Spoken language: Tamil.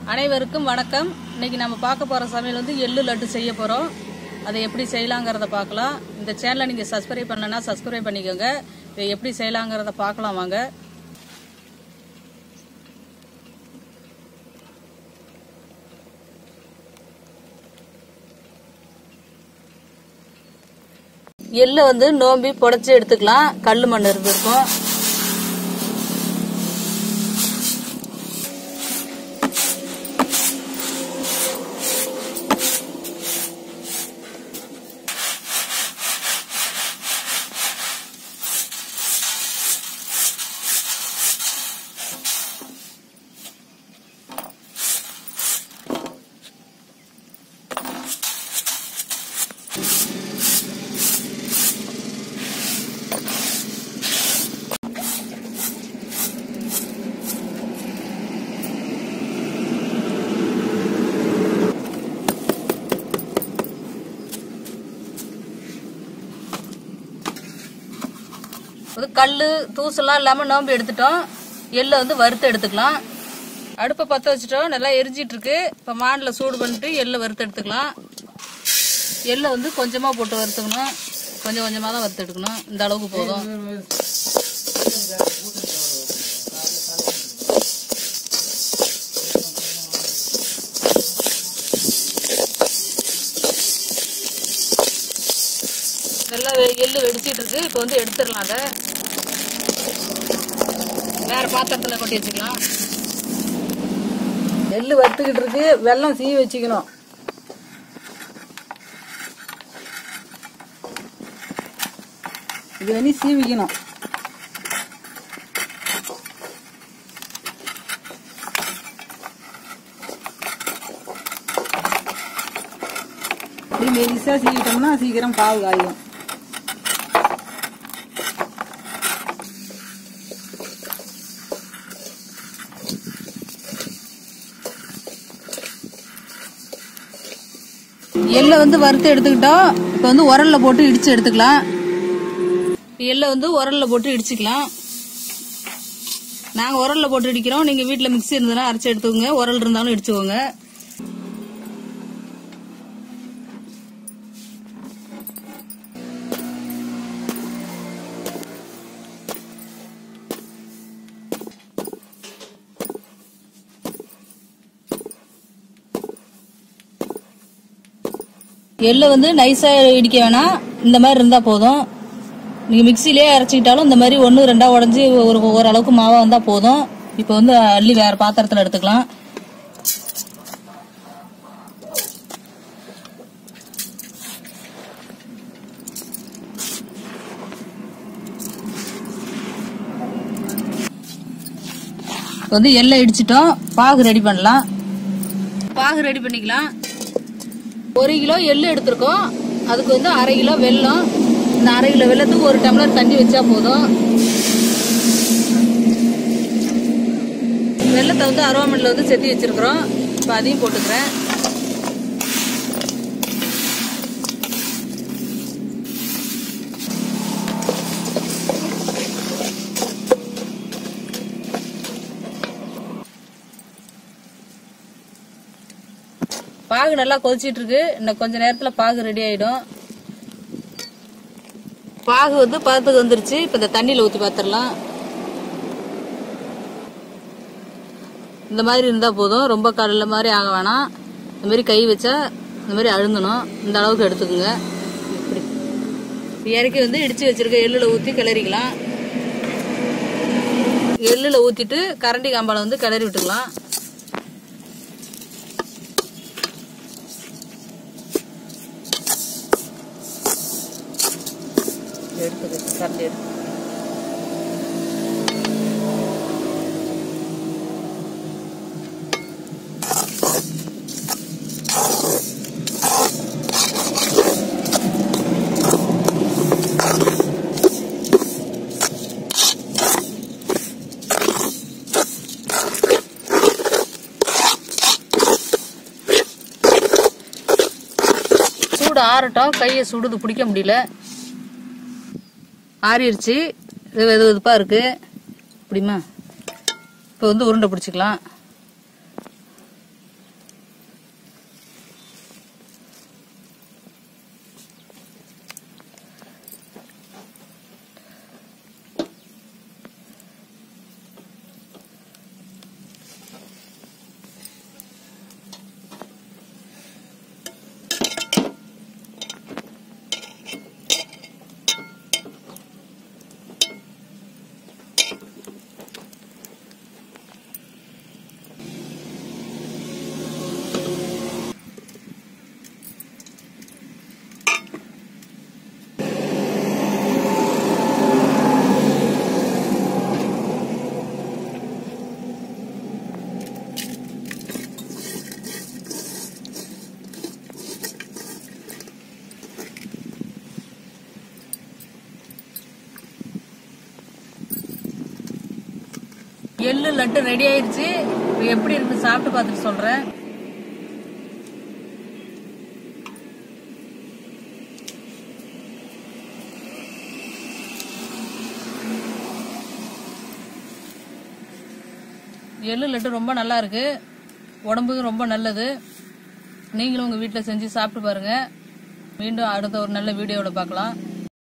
அனைவருக்கும் வணக்கம் இன்னைக்கு நம்ம பார்க்க போற சமையல் வந்து எள்ளு லட்டு செய்ய போறோம் அதை எப்படி செய்யலாங்கிறத பார்க்கலாம் இந்த சேனலை நீங்க சப்ஸ்கிரைப் பண்ணலன்னா சப்ஸ்கிரைப் பண்ணிக்கோங்க இதை எப்படி செய்யலாங்கிறத பார்க்கலாம் வாங்க எள்ளு வந்து நோம்பி புடைச்சி எடுத்துக்கலாம் கல் மண் இருந்திருக்கும் வந்து கல் தூசெல்லாம் இல்லாமல் நோம்பி எடுத்துட்டோம் எள்ளை வந்து வறுத்து எடுத்துக்கலாம் அடுப்பை பற்ற வச்சுட்டோம் நல்லா எரிஞ்சிட்டு இருக்கு இப்போ மானில் சூடு பண்ணிட்டு எள்ளை வறுத்து எடுத்துக்கலாம் எள்ளை வந்து கொஞ்சமாக போட்டு வறுத்துக்கணும் கொஞ்சம் கொஞ்சமாக தான் வறுத்து எடுக்கணும் இந்த அளவுக்கு போதும் நல்லா வெ- எள்ளு வெடிச்சிட்டு இருக்கு இப்போ வந்து எடுத்துடலாம் அதை வேற பாத்திரத்துல கொட்டி வச்சுக்கலாம் நெல் வறுத்துக்கிட்டு இருக்கு வெல்லம் சீவி வச்சுக்கணும் இது வந்து சீவிக்கணும் இப்படி மெலிசா சீவிட்டோம்னா சீக்கிரம் பாவு காயும் எள்ளை வந்து வறுத்து எடுத்துக்கிட்டோம் இப்போ வந்து உரல்ல போட்டு இடிச்சு எடுத்துக்கலாம் எள்ளை வந்து உரல்ல போட்டு இடிச்சுக்கலாம் நாங்க உரல்ல போட்டு இடிக்கிறோம் நீங்க வீட்ல மிக்ஸி இருந்ததுன்னா அரைச்சு எடுத்துக்கோங்க உரல் இருந்தாலும் இடிச்சுக்கோங்க எள்ளை வந்து நைஸா இடிக்க வேணாம் இந்த மாதிரி இருந்தா போதும் நீங்க மிக்சிலேயே அரைச்சிக்கிட்டாலும் இந்த மாதிரி ஒன்று ரெண்டா உடஞ்சி ஒரு ஓரளவுக்கு மாவா வந்தா போதும் இப்போ வந்து அள்ளி வேற பாத்திரத்துல எடுத்துக்கலாம் இப்போ வந்து எள்ளை இடிச்சிட்டோம் பாகு ரெடி பண்ணலாம் பாகு ரெடி பண்ணிக்கலாம் ஒரு கிலோ எள்ளு எடுத்திருக்கோம் அதுக்கு வந்து அரை கிலோ வெல்லம் இந்த அரை கிலோ வெல்லத்துக்கு ஒரு டம்ளர் தண்ணி வச்சா போதும் வெள்ளத்தை வந்து அருவாமனையில் வந்து செத்தி வச்சிருக்கிறோம் இப்போ அதையும் போட்டுக்கிறேன் பாகு நல்லா கொதிச்சிட்டு இருக்கு இன்னும் கொஞ்ச நேரத்துல பாகு ரெடி ஆயிடும் பாகு வந்து பதத்துக்கு வந்துருச்சு இப்ப இந்த தண்ணியில ஊத்தி பாத்திரலாம் இந்த மாதிரி இருந்தா போதும் ரொம்ப கடல மாதிரி ஆக வேணாம் இந்த மாதிரி கை வச்சா இந்த மாதிரி அழுந்தணும் இந்த அளவுக்கு எடுத்துக்கோங்க இப்படி இப்ப இறக்கி வந்து இடிச்சு வச்சிருக்க எள்ளுல ஊத்தி கிளறிக்கலாம் எள்ளுல ஊத்திட்டு கரண்டி காம்பால வந்து கிளறி விட்டுக்கலாம் எடுத்துக்கு கரண்டி எடுத்து சூடு ஆறட்டும் கையை சுடுது பிடிக்க முடியல ஆறிடுச்சு இது வெது வெதுப்பா இருக்கு இப்படிமா இப்போ வந்து உருண்டை பிடிச்சிக்கலாம் எள்ளு லட்டு ரெடி ஆயிருச்சு இப்ப எப்படி இருக்கு சாப்பிட்டு பார்த்துட்டு சொல்றேன் எள்ளு லட்டு ரொம்ப நல்லா இருக்கு உடம்புக்கு ரொம்ப நல்லது நீங்களும் உங்க வீட்டில் செஞ்சு சாப்பிட்டு பாருங்க மீண்டும் அடுத்த ஒரு நல்ல வீடியோவில் பார்க்கலாம்